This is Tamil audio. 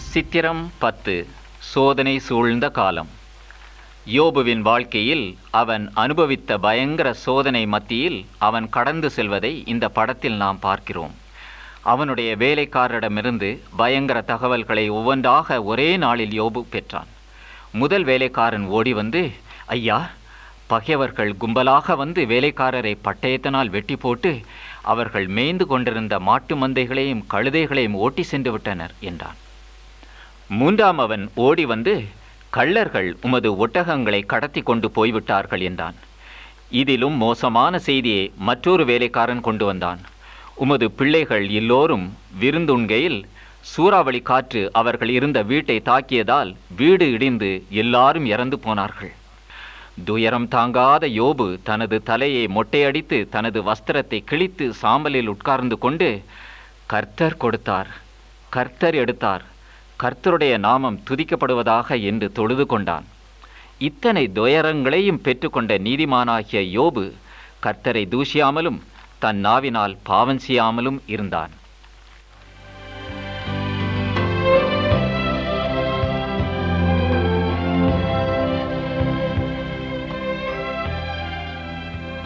சித்திரம் பத்து சோதனை சூழ்ந்த காலம் யோபுவின் வாழ்க்கையில் அவன் அனுபவித்த பயங்கர சோதனை மத்தியில் அவன் கடந்து செல்வதை இந்த படத்தில் நாம் பார்க்கிறோம் அவனுடைய வேலைக்காரரிடமிருந்து பயங்கர தகவல்களை ஒவ்வொன்றாக ஒரே நாளில் யோபு பெற்றான் முதல் வேலைக்காரன் ஓடி வந்து ஐயா பகைவர்கள் கும்பலாக வந்து வேலைக்காரரை பட்டயத்தினால் வெட்டி போட்டு அவர்கள் மேய்ந்து கொண்டிருந்த மாட்டு மந்தைகளையும் கழுதைகளையும் ஓட்டி சென்று விட்டனர் என்றான் மூன்றாம் அவன் ஓடி வந்து கள்ளர்கள் உமது ஒட்டகங்களை கடத்தி கொண்டு போய்விட்டார்கள் என்றான் இதிலும் மோசமான செய்தியை மற்றொரு வேலைக்காரன் கொண்டு வந்தான் உமது பிள்ளைகள் எல்லோரும் விருந்துண்கையில் சூறாவளி காற்று அவர்கள் இருந்த வீட்டை தாக்கியதால் வீடு இடிந்து எல்லாரும் இறந்து போனார்கள் துயரம் தாங்காத யோபு தனது தலையை மொட்டையடித்து தனது வஸ்திரத்தை கிழித்து சாம்பலில் உட்கார்ந்து கொண்டு கர்த்தர் கொடுத்தார் கர்த்தர் எடுத்தார் கர்த்தருடைய நாமம் துதிக்கப்படுவதாக என்று தொழுது கொண்டான் இத்தனை துயரங்களையும் பெற்றுக்கொண்ட நீதிமானாகிய யோபு கர்த்தரை தூஷியாமலும் தன் நாவினால் பாவம் செய்யாமலும் இருந்தான்